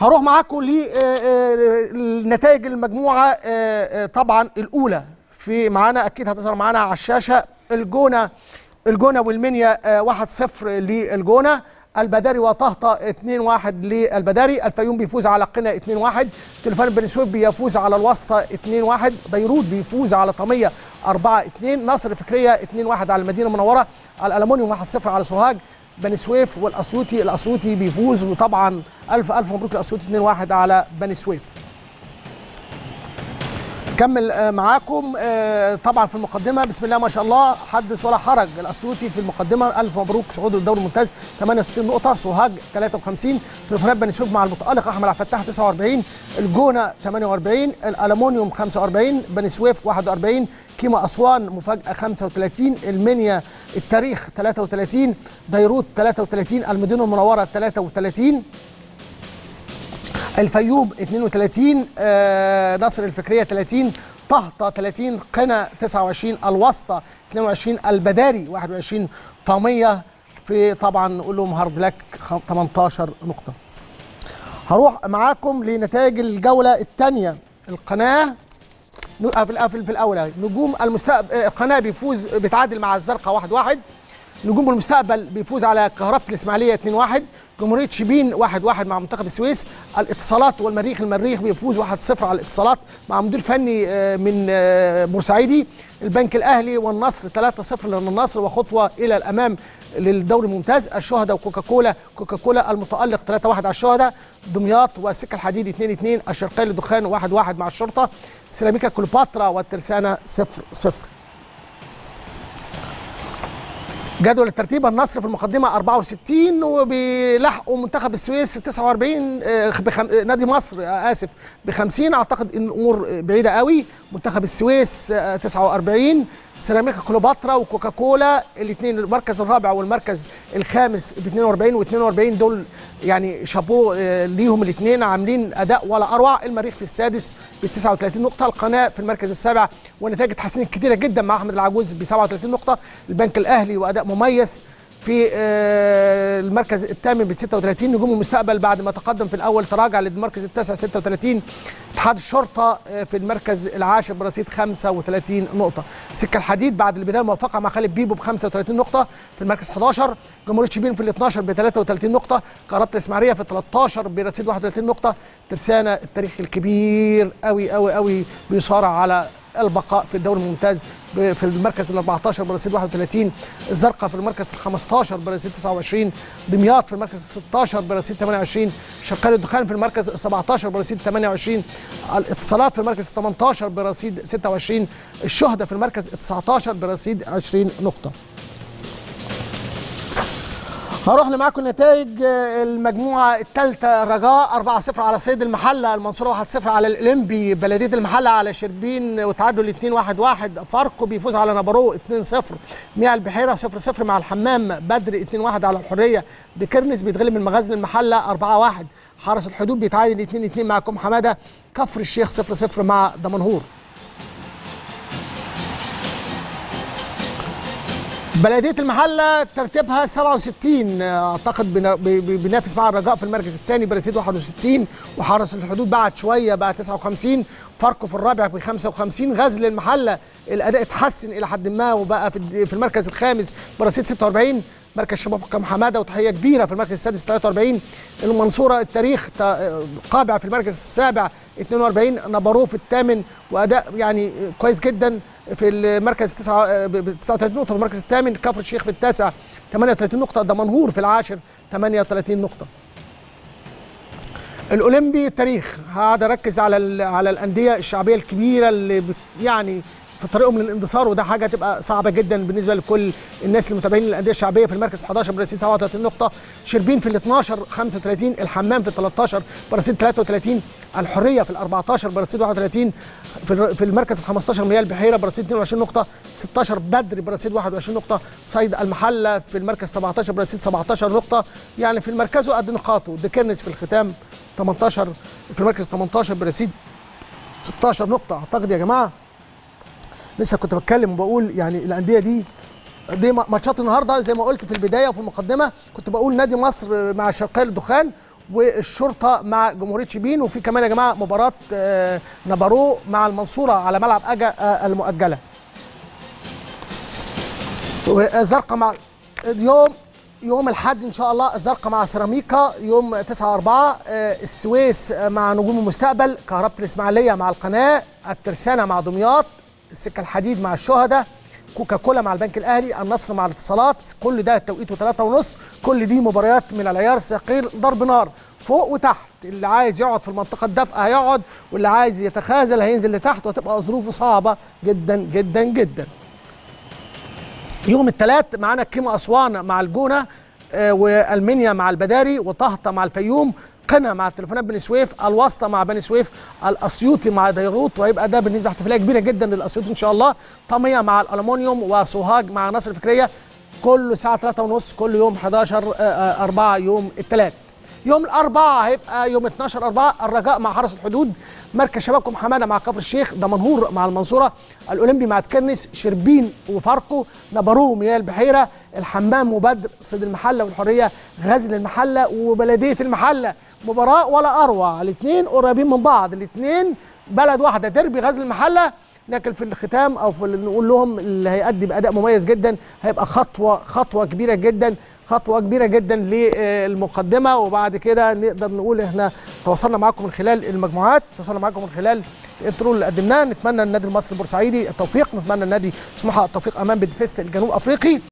هروح معاكم لنتائج المجموعه آه، آه، طبعا الاولى في معانا اكيد هتظهر معانا على الشاشه الجونه الجونه والمنيا آه، 1-0 للجونه البداري وطهطة 2-1 للبداري الفيوم بيفوز على قنا 2-1 تليفون بن سويف بيفوز على الوسطى 2-1 بيروت بيفوز على طمية 4-2 نصر فكرية 2-1 على المدينة المنورة الألمونيوم 1-0 على سوهاج بني سويف والاسيوطي الاسيوطي بيفوز وطبعا الف الف مبروك الاسيوطي 2-1 على بني سويف كمل آه، معاكم آه، طبعا في المقدمه بسم الله ما شاء الله حدث ولا حرج الاسيوطي في المقدمه الف مبروك صعود الدوري الممتاز 68 نقطه سوهاج 53 تليفونات بني سويف مع المتالق احمد عبد الفتاح 49 الجونه 48 الالومنيوم 45 بني سويف 41 كيما اسوان مفاجاه 35 المنيا التاريخ 33 بيروت 33 المدينه المنوره 33 الفيوم 32 آه نصر الفكريه 30 طهطا 30 قنا 29 الوسطى 22 البداري 21 طاميه في طبعا نقول لهم هارد لك 18 نقطه هروح معاكم لنتائج الجوله الثانيه القناه في الأول في الاولى نجوم المستقبل القناه بيفوز بيتعادل مع الزرقاء 1 1 نجوم المستقبل بيفوز على كهربة الاسماعيليه 2 1 جمهوريه شبين 1 1 مع منتخب السويس الاتصالات والمريخ المريخ بيفوز 1 0 على الاتصالات مع مدير فني آه، من آه، بورسعيدي البنك الاهلي والنصر 3 0 للنصر وخطوه الى الامام للدوري الممتاز الشهداء وكوكاكولا كوكاكولا المتالق 3 1 على الشهداء دمياط والسكه الحديد 2 2 الشرقيه للدخان 1 1 مع الشرطه سيراميكا كليوباترا والترسانه 0 0 جدول الترتيب النصر في المقدمه 64 وبيلاحقوا منتخب السويس 49 آه، بخم... آه، نادي مصر آه، اسف ب 50 اعتقد ان الامور بعيده قوي منتخب السويس آه، 49 سيراميكا كليوباترا وكوكاكولا الاثنين المركز الرابع والمركز الخامس ب 42 و42 دول يعني شابوه آه، ليهم الاثنين عاملين اداء ولا اروع المريخ في السادس ب 39 نقطه القناه في المركز السابع ونتائج اتحسنت كتيره جدا مع احمد العجوز ب 37 نقطه البنك الاهلي واداء مميز في آه، المركز الثامن ب 36 نجوم المستقبل بعد ما تقدم في الاول تراجع للمركز التاسع 36 اتحاد الشرطه آه، في المركز العاشر برصيد 35 نقطه سكه الحديد بعد البدايه الموفقه مع خالد بيبو ب 35 نقطه في المركز 11 جمهوريه شبين في ال 12 ب 33 نقطه كهرباء الاسماعيليه في 13 برصيد 31 نقطه ترسانه التاريخ الكبير قوي قوي قوي بيصارع على البقاء في الدوري الممتاز ب- في المركز ال 14 برصيد 31 الزرقاء في المركز ال 15 برصيد 29 دمياط في المركز ال 16 برصيد 28 شرقية الدخان في المركز ال 17 برصيد 28 الاتصالات في المركز ال 18 برصيد 26 الشهداء في المركز ال 19 برصيد 20 نقطة هروح لمعاكم نتائج آه، المجموعة الثالثة رجاء 4-0 على صيد المحلة المنصورة 1-0 على الإولمبي بلدية المحلة على شربين وتعادل 2-1-1 فاركو بيفوز على نابارو 2-0 مياه البحيرة 0-0 مع الحمام بدر 2-1 على الحرية ديكرنس بيتغلب من مغازل المحلة 4-1 حرس الحدود بيتعادل 2-2 مع كوم حمادة كفر الشيخ 0-0 مع دمنهور بلديه المحله ترتيبها 67 اعتقد بنا- ب- ب- بينافس مع الرجاء في المركز الثاني برصيد 61 وحرس الحدود بعد شويه بقى 59 فاركو في الرابع ب 55 غزل المحله الاداء اتحسن الى حد ما وبقى في الد- في المركز الخامس برصيد 46 مركز شباب كم حماده وتحيه كبيره في المركز السادس 43 المنصوره التاريخ تا- قابع في المركز السابع 42 نبروه في الثامن واداء يعني كويس جدا في المركز 9 ب 39 نقطه في المركز الثامن كفر الشيخ في التاسع 38 نقطه دمنهور في العاشر 38 نقطه الاولمبي التاريخ هقعد اركز على ال- على الانديه الشعبيه الكبيره اللي بت يعني في طريقهم للاندثار وده حاجه تبقى صعبه جدا بالنسبه لكل الناس المتابعين للانديه الشعبيه في المركز 11 برصيد 37 نقطه شربين في ال 12 35 الحمام في ال 13 برصيد 33 الحريه في ال 14 برصيد 31 في الر- في المركز ال 15 مياه البحيره برصيد 22 نقطه 16 بدر برصيد 21 نقطه صيد المحله في المركز 17 برصيد 17 نقطه يعني في المركز قد نقاطه ديكرنس في الختام 18 في المركز 18 برصيد 16 نقطه اعتقد يا جماعه لسه كنت بتكلم وبقول يعني الانديه دي دي ماتشات النهارده زي ما قلت في البدايه وفي المقدمه كنت بقول نادي مصر مع الشرقيه للدخان والشرطه مع جمهوريه شبين وفي كمان يا جماعه مباراه آه، نبارو مع المنصوره على ملعب اجا آه، المؤجله وزرقاء مع يوم يوم الاحد ان شاء الله الزرقاء مع سيراميكا يوم 9 4 السويس آه، مع نجوم المستقبل كهربة الاسماعيليه مع القناه الترسانه مع دمياط السكه الحديد مع الشهداء كوكا كولا مع البنك الاهلي النصر مع الاتصالات كل ده توقيته 3 ونص كل دي مباريات من العيار الثقيل ضرب نار فوق وتحت اللي عايز يقعد في المنطقه الدافئه هيقعد واللي عايز يتخاذل هينزل لتحت وهتبقى ظروفه صعبه جدا جدا جدا يوم الثلاث معانا كيما اسوان مع الجونه آه، والمنيا مع البداري وطهطا مع الفيوم قنا مع التليفونات بني سويف الواسطه مع بني سويف الاسيوطي مع ديروت وهيبقى ده بالنسبه لاحتفاليه كبيره جدا للاسيوطي ان شاء الله طميه مع الالومنيوم وسوهاج مع نصر الفكريه كله الساعه 3 ونص كل يوم 11 4 يوم الثلاث يوم الاربعاء هيبقى يوم 12 4 الرجاء مع حرس الحدود مركز شبابكم حماده مع كفر الشيخ دمنهور مع المنصوره الاولمبي مع تكنس شربين وفاركو نبارو مياه البحيره الحمام وبدر صيد المحله والحريه غزل المحله وبلديه المحله مباراه ولا اروع الاثنين قريبين من بعض الاثنين بلد واحده ديربي غزل المحله لكن في الختام او في اللي نقول لهم اللي هيأدي باداء مميز جدا هيبقى خطوه خطوه كبيره جدا خطوه كبيره جدا للمقدمه وبعد كده نقدر نقول احنا تواصلنا معاكم من خلال المجموعات تواصلنا معاكم من خلال الانترو اللي قدمناه نتمنى النادي المصري البورسعيدي التوفيق نتمنى النادي سموحه التوفيق امام بدفست الجنوب افريقي